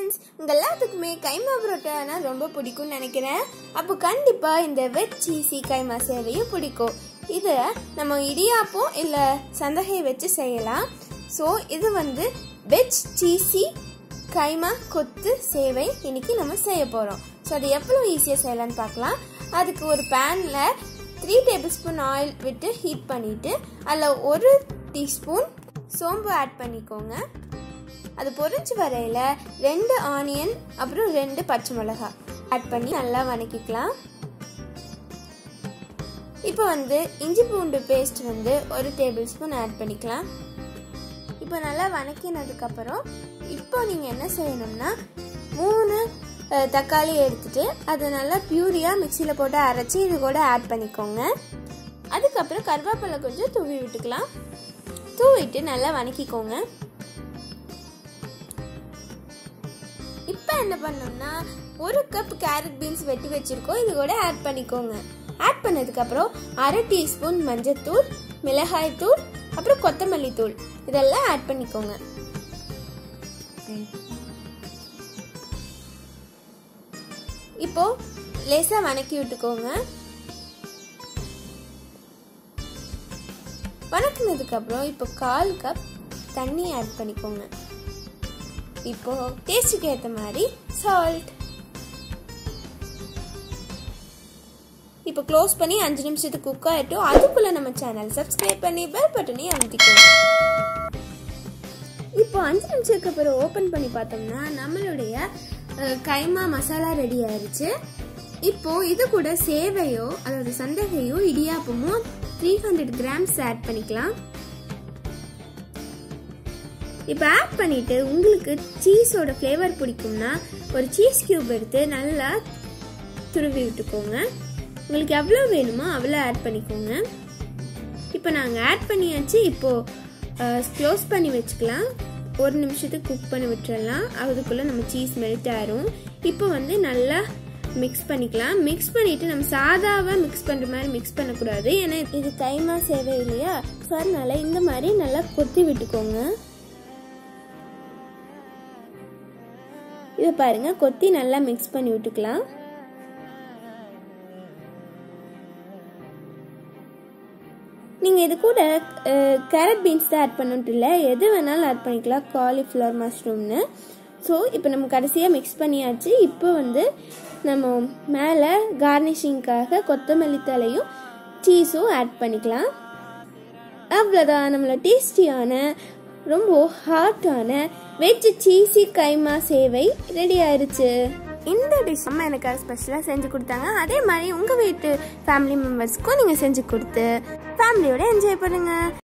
friends உங்கள் எல்லாத்துக்குமே கைமா புரோட்டானா ரொம்ப பிடிக்கும்னு நினைக்கிறேன் அப்போ கண்டிப்பாக இந்த வெஜ் சீசி கைமா சேவையும் பிடிக்கும் இதை நம்ம இடியாப்பம் இல்லை சந்தகையை வச்சு செய்யலாம் ஸோ இது வந்து வெஜ் சீசி கைமா கொத்து சேவை இன்னைக்கு நம்ம செய்ய போகிறோம் ஸோ அது எவ்வளோ ஈஸியாக செய்யலாம்னு பார்க்கலாம் அதுக்கு ஒரு பேனில் த்ரீ டேபிள் ஸ்பூன் ஆயில் விட்டு ஹீட் பண்ணிவிட்டு அதில் ஒரு டீஸ்பூன் சோம்பு ஆட் பண்ணிக்கோங்க அது பொரிஞ்சு வரையில் ரெண்டு ஆனியன் அப்புறம் ரெண்டு பச்சை மிளகாய் ஆட் பண்ணி நல்லா வதக்கிக்கலாம் இப்போ வந்து இஞ்சி பூண்டு பேஸ்ட் வந்து ஒரு டேபிள் ஸ்பூன் ஆட் பண்ணிக்கலாம் இப்போ நல்லா வதக்கினதுக்கப்புறம் இப்போ நீங்கள் என்ன செய்யணும்னா மூணு அஹ், தக்காளி எடுத்துட்டு அதை நல்லா பியூரியாக மிக்சியில் போட்டு அரைச்சி இது கூட ஆட் பண்ணிக்கோங்க அதுக்கப்புறம் கருவேப்பிலை கொஞ்சம் தூவி விட்டுக்கலாம் தூவிட்டு நல்லா வதக்கிக்கோங்க இப்போ என்ன பண்ணோம்னா ஒரு கப் கேரட் பீன்ஸ் வெட்டி வச்சிருக்கோம் இது கூட ஆட் பண்ணிக்கோங்க ஆட் பண்ணதுக்கப்புறம் அரை டீஸ்பூன் மஞ்சத்தூள் மிளகாய் தூள் அப்புறம் கொத்தமல்லி தூள் இதெல்லாம் ஆட் பண்ணிக்கோங்க இப்போ லேசாக வணக்கி விட்டுக்கோங்க வணக்கினதுக்கு அப்புறம் இப்போ கால் கப் தண்ணி ஆட் பண்ணிக்கோங்க இப்போ டேஸ்ட்டுக்கு ஏற்ற மாதிரி சால்ட் இப்போ க்ளோஸ் பண்ணி அஞ்சு நிமிஷத்துக்கு குக் ஆகிட்டோம் அதுக்குள்ளே நம்ம சேனல் சப்ஸ்கிரைப் பண்ணி பெல் பட்டனையும் அழுத்திக்கோங்க இப்போ அஞ்சு நிமிஷத்துக்கு அப்புறம் ஓப்பன் பண்ணி பார்த்தோம்னா நம்மளுடைய அஹ், கைமா மசாலா ரெடி ஆயிருச்சு இப்போ இது கூட சேவையோ அதாவது சந்தகையோ இடியாப்பமோ த்ரீ ஹண்ட்ரட் கிராம்ஸ் ஆட் பண்ணிக்கலாம் இப்போ ஆட் பண்ணிட்டு உங்களுக்கு சீஸோட ஃப்ளேவர் பிடிக்கும்னா ஒரு சீஸ் கியூப் எடுத்து நல்லா துருவி விட்டுக்கோங்க உங்களுக்கு எவ்வளோ வேணுமோ அவ்வளோ ஆட் பண்ணிக்கோங்க இப்போ நாங்கள் ஆட் பண்ணியாச்சு இப்போது க்ளோஸ் பண்ணி வச்சுக்கலாம் ஒரு நிமிஷத்துக்கு குக் பண்ணி விட்டுறலாம் அதுக்குள்ளே நம்ம சீஸ் மெல்ட் ஆயிரும் இப்போ வந்து நல்லா மிக்ஸ் பண்ணிக்கலாம் மிக்ஸ் பண்ணிட்டு நம்ம சாதாவாக மிக்ஸ் பண்ணுற மாதிரி மிக்ஸ் பண்ணக்கூடாது ஏன்னா இது கைமா சேவை இல்லையா ஸோ அதனால இந்த மாதிரி நல்லா கொத்தி விட்டுக்கோங்க இதை பாருங்க கொத்தி நல்லா மிக்ஸ் பண்ணி விட்டுக்கலாம் நீங்கள் இது கூட கேரட் பீன்ஸ் தான் ஆட் பண்ணிட்டு இல்லை எது வேணாலும் ஆட் பண்ணிக்கலாம் காலிஃப்ளவர் மஷ்ரூம்னு ஸோ இப்போ நம்ம கடைசியாக மிக்ஸ் பண்ணியாச்சு இப்போ வந்து நம்ம மேலே கார்னிஷிங்காக கொத்தமல்லி தலையும் சீஸும் ஆட் பண்ணிக்கலாம் அவ்வளோதான் நம்மளோட டேஸ்டியான ரொம்ப ஹாட்டான வெஜ் சீசி கைமா சேவை ரெடி ஆயிருச்சு இந்த டிஷ் அம்மா எனக்கு ஸ்பெஷலாக செஞ்சு கொடுத்தாங்க அதே மாதிரி உங்கள் வீட்டு ஃபேமிலி மெம்பர்ஸ்க்கும் நீங்கள் செஞ்சு கொடுத்து ஃபேமிலியோட என்ஜாய் பண்ணுங்கள்